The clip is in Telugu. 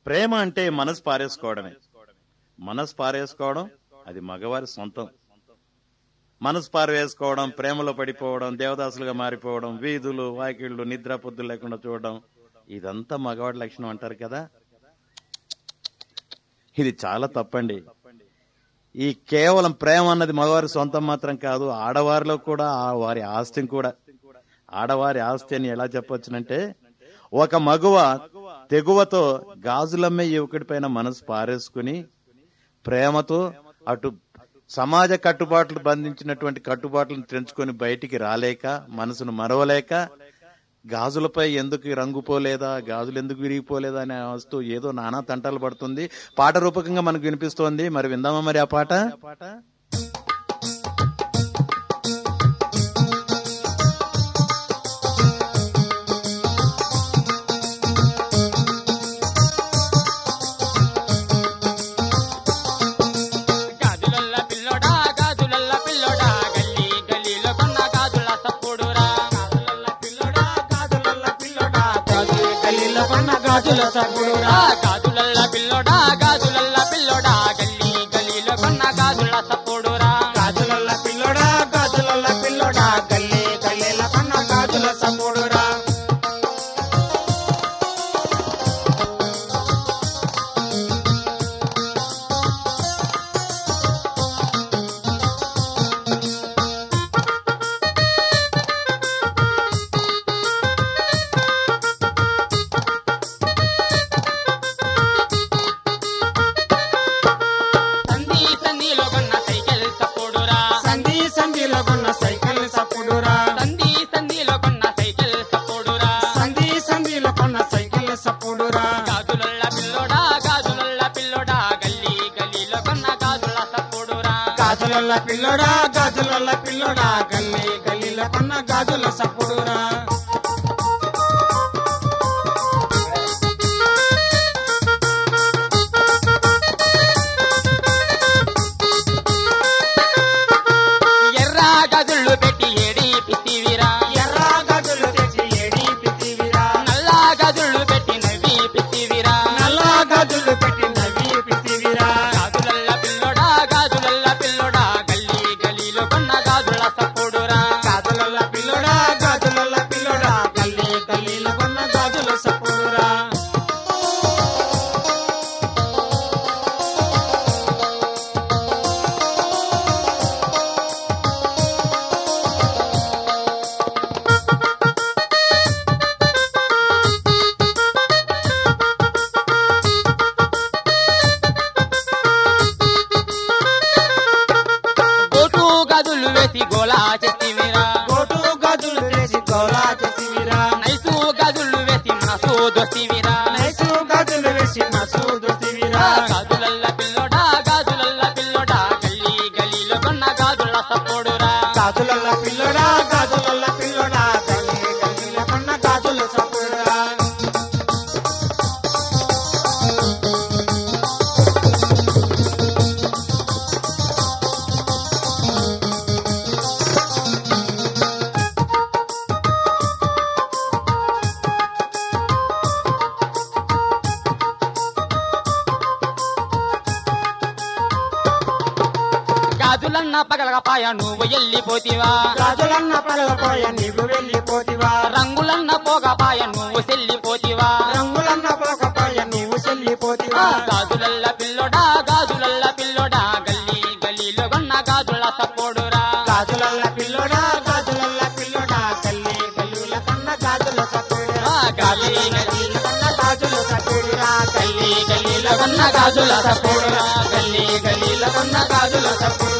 ప్రేమ అంటే మనసు పారేసుకోవడమే మనసు పారేసుకోవడం అది మగవారి సొంతం మనసు పారవేసుకోవడం ప్రేమలో పడిపోవడం దేవదాసులుగా మారిపోవడం వీధులు వాకిళ్ళు నిద్ర పొద్దు లేకుండా చూడడం ఇదంతా మగవాడి లక్షణం అంటారు కదా ఇది చాలా తప్పండి ఈ కేవలం ప్రేమ అన్నది మగవారి సొంతం మాత్రం కాదు ఆడవారిలో కూడా ఆ వారి ఆస్తిని కూడా ఆడవారి ఆస్తి అని ఎలా చెప్పొచ్చునంటే ఒక మగువ తెగువతో గాజులమ్మే యువకుడి పైన మనసు పారేసుకుని ప్రేమతో అటు సమాజ కట్టుబాట్లు బంధించినటువంటి కట్టుబాట్లను తెంచుకొని బయటికి రాలేక మనసును మరవలేక గాజులపై ఎందుకు ఈ రంగు పోలేదా గాజులు ఎందుకు విరిగిపోలేదా అనే వస్తూ ఏదో నానా తంటాలు పడుతుంది పాట రూపకంగా మనకు వినిపిస్తోంది మరి విందామా మరి ఆ పాట గాజులల్ల పిల్లోడా గాజులల్ల పిల్లోడా గల్లీ గల్లీలో కొన్న గాజుల సప్పుడురా గాజులల్ల పిల్లోడా గాజులల్ల పిల్లోడా గాజుల గల్లీలో కొన్న గాజుల సప్పుడురా గాజులల్ల పిల్లోడా గాజులల్ల పిల్లోడా గల్లీ గల్లీలో కొన్న గాజుల సప్పుడురా గాజులల్ల పిల్లోడా గాజులల్ల పిల్లోడా గల్లీ గల్లీలో కొన్న గాజుల సప్పుడురా సంధి సంధిలో కొన్న సైకిల్ సప్పుడురా సంధి సంధిలో కొన్న సైకిల్ సప్పుడురా సంధి సంధిలో కొన్న సైకిల్ సప్పుడురా సంధి సంధిలో కొన్న సైకిల్ సప్పుడురా గాజులల్ల పిల్లోడా గాజులల్ల పిల్లోడా గల్లీ గల్లీలో కొన్న గాజుల సప్పుడురా గాజులల్ల పిల్లోడా గాజులల్ల పిల్లోడా గల్లీ గల్లీలో కొన్న గాజుల సప్పుడురా ఎర్ర గజుళ్ళు పెట్టి ఏడి పిత్తివిరా ఎర్ర గాజులు తెచ్చి ఏడి పితివిరా నల్ల గజుళ్ళు పెట్టి నవ్వి పిత్తివిరా నల్ల గాజులు పెట్టి నవ్వి పితివిరా గాజులల్ల పిల్లోడా గాజులల్ల పిల్లోడా గల్లీ గల్లీలో కొన్న గాజుల సప్పుడురా గాజులల్ల పిల్లోడా గాజులల్ల పిల్లోడా గల్లీ గల్లీలో కొన్న గాజుల సప్పుడురా గోటు గజులు వేసి గోలా చెత్తివిరా కోటు గాజులు తెచ్చి గోలా చేసివిరా నైసు గజుళ్ళు వేసి మనసు దొస్తివిరా నైసు గాజులు వేసి మసూదు తివిరా గాజులల్ల పిల్లోడా గాజులల్ల పిల్లోడా గల్లీ గల్లీలో కొన్న గాజుల సప్పుడురా గాజులల్ల పిల్లోడా గాజులల్ల పిల్లోడా గల్లీ గల్లీల కొన్న గాజుల సప్పుడురా గాజులన్న పగలగపాయ నువ్వు ఎల్లిపోతివా గాజులన్న పగలపోయ నీవు వెళ్ళిపోతివా రంగులన్న పోగపాయ నువ్వు సెల్లిపోతివా రంగులన్న పోకపోయ నీవు చెల్లిపోతివా గాజులల్ల పిల్లోడా గాజులల్ల పిల్లోడా గల్లీ గల్లీలో కొన్న గాజుల సప్పుడురా గాజులల్ల పిల్లోడా గాజులల్ల పిల్లోడా గల్లీ గల్లీల కొన్న గాజుల సప్పుడురా గల్లీ గల్లీల కొన్న గాజుల సప్పుడురా గల్లీ గల్లీలో కొన్న గాజుల సప్పుడురా గల్లీ గల్లీలో కొన్న గాజుల సప్పుడు